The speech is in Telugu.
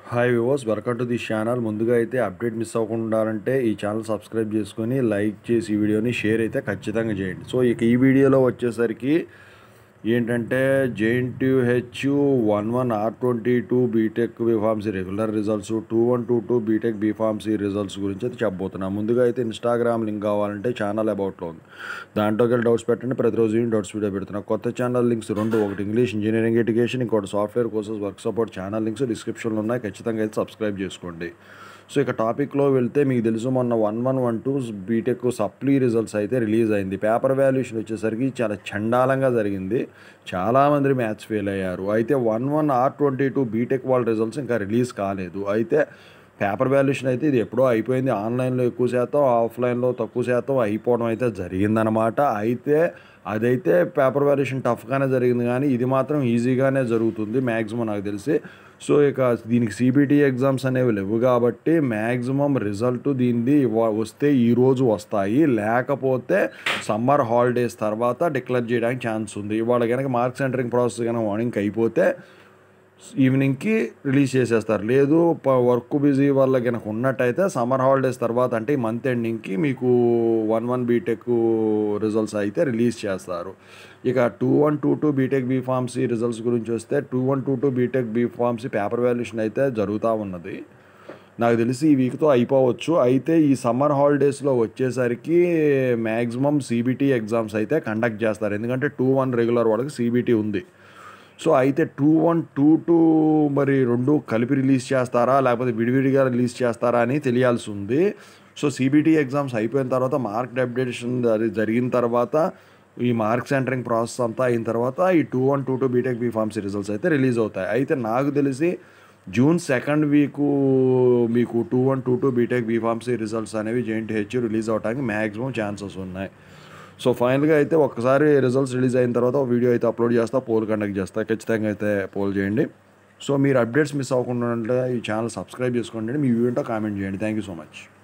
హాయ్ వివోస్ వెల్కమ్ టు ది ఛానల్ ముందుగా అయితే అప్డేట్ మిస్ అవ్వకుండా ఉండాలంటే ఈ ఛానల్ సబ్స్క్రైబ్ చేసుకొని లైక్ చేసి ఈ వీడియోని షేర్ అయితే ఖచ్చితంగా చేయండి సో ఇక ఈ వీడియోలో వచ్చేసరికి ఏంటంటే JNTUH one one R twenty two BTech BPharmacy regular results two one two two BTech B Pharmacy results గురించి అయితే చెప్పబోతున్నాం ముందుగా అయితే ఇన్స్టాగ్రామ్ లింక్ కావాలంటే ఛానల్ అబౌట్లో ఉంది దాంట్లోకి వెళ్ళి డౌట్స్ పెట్టండి ప్రతిరోజు ఈ డౌట్స్ వీడియో పెడుతున్నా కొత్త ఛానల్ లింక్స్ రెండు ఒకటి ఇంగ్లీష్ ఇంజనీరింగ్ ఎడ్యుకేషన్ ఇంకోటి software courses work support channel links డిస్క్రిప్షన్లో ఉన్నాయి ఖచ్చితంగా అయితే సబ్స్క్రైబ్ చేసుకోండి సో ఇక టాపిక్లో వెళ్తే మీకు తెలుసు మొన్న one one one two BTech supply results అయితే రిలీజ్ అయింది పేపర్ వాల్యుయేషన్ వచ్చేసరికి చాలా చండాలంగా జరిగింది చాలామంది మ్యాథ్స్ ఫెయిల్ అయ్యారు అయితే one one R twenty two BTech వాళ్ళ రిజల్ట్స్ ఇంకా రిలీజ్ కాలేదు అయితే పేపర్ వాల్యుయేషన్ అయితే ఇది ఎప్పుడో అయిపోయింది ఆన్లైన్లో ఎక్కువ శాతం ఆఫ్లైన్లో తక్కువ శాతం అయిపోవడం అయితే జరిగిందనమాట అయితే అదైతే పేపర్ వాల్యుయేషన్ టఫ్గానే జరిగింది కానీ ఇది మాత్రం ఈజీగానే జరుగుతుంది మ్యాక్సిమం నాకు తెలిసి సో ఇక దీనికి సిబిటి ఎగ్జామ్స్ అనేవి లేవు కాబట్టి మ్యాక్సిమం రిజల్ట్ దీనిది ఇవ- వస్తే ఈరోజు వస్తాయి లేకపోతే సమ్మర్ హాలిడేస్ తర్వాత డిక్లేర్ చేయడానికి ఛాన్స్ ఉంది ఇవాళ కనుక మార్క్స్ ఎంటరింగ్ ప్రాసెస్ కనుక మార్నింగ్కి అయిపోతే ఈవినింగ్కి రిలీజ్ చేసేస్తారు లేదు ప- వర్క్ బిజీ వల్ల కనుక ఉన్నట్టయితే సమ్మర్ హాలిడేస్ తర్వాత అంటే ఈ మంత్ ఎండింగ్కి మీకు వన్ వన్ బీటెక్ రిజల్ట్స్ అయితే రిలీజ్ చేస్తారు ఇక two one two two BTech B Pharmacy results గురించి వస్తే two one two two BTech B Pharmacy paper valuation అయితే జరుగుతూ ఉన్నది నాకు తెలిసి ఈ వీక్తో అయిపోవచ్చు అయితే ఈ సమ్మర్ హాలిడేస్లో వచ్చేసరికి మ్యాక్సిమం సిబిటీ ఎగ్జామ్స్ అయితే కండక్ట్ చేస్తారు ఎందుకంటే టూ వన్ రెగ్యులర్ వాళ్ళకి సిబిటీ ఉంది సో అయితే టూ వన్ టూ టూ మరి రెండు కలిపి రిలీజ్ చేస్తారా లేకపోతే విడివిడిగా రిలీజ్ చేస్తారా అని తెలియాల్సి ఉంది సో సిబిటీ ఎగ్జామ్స్ అయిపోయిన తర్వాత మార్క్ అప్డేషన్ జరిగిన తర్వాత ఈ మార్క్స్ ఎంటరింగ్ ప్రాసెస్ అంతా అయిన తర్వాత ఈ two one two two B Tech B pharmacy results అయితే రిలీజ్ అవుతాయి అయితే నాకు తెలిసి జూన్ సెకండ్ వీకు మీకు two one two two B Tech B pharmacy results అనేవి జేఎన్టీహెచ్ రిలీజ్ అవడానికి మ్యాక్సిమం ఛాన్సెస్ ఉన్నాయి సో ఫైనల్గా అయితే ఒక్కసారి రిజల్ట్స్ రిలీజ్ అయిన తర్వాత ఒక వీడియో అయితే అప్లోడ్ చేస్తా పోల్ కండక్ట్ చేస్తా ఖచ్చితంగా అయితే పోల్ చేయండి సో మీరు అప్డేట్స్ మిస్ అవ్వకుండా ఉంటే ఈ ఛానల్ సబ్స్క్రైబ్ చేసుకోండి మీ వీడియో కామెంట్ చేయండి థ్యాంక్ యూ సో మచ్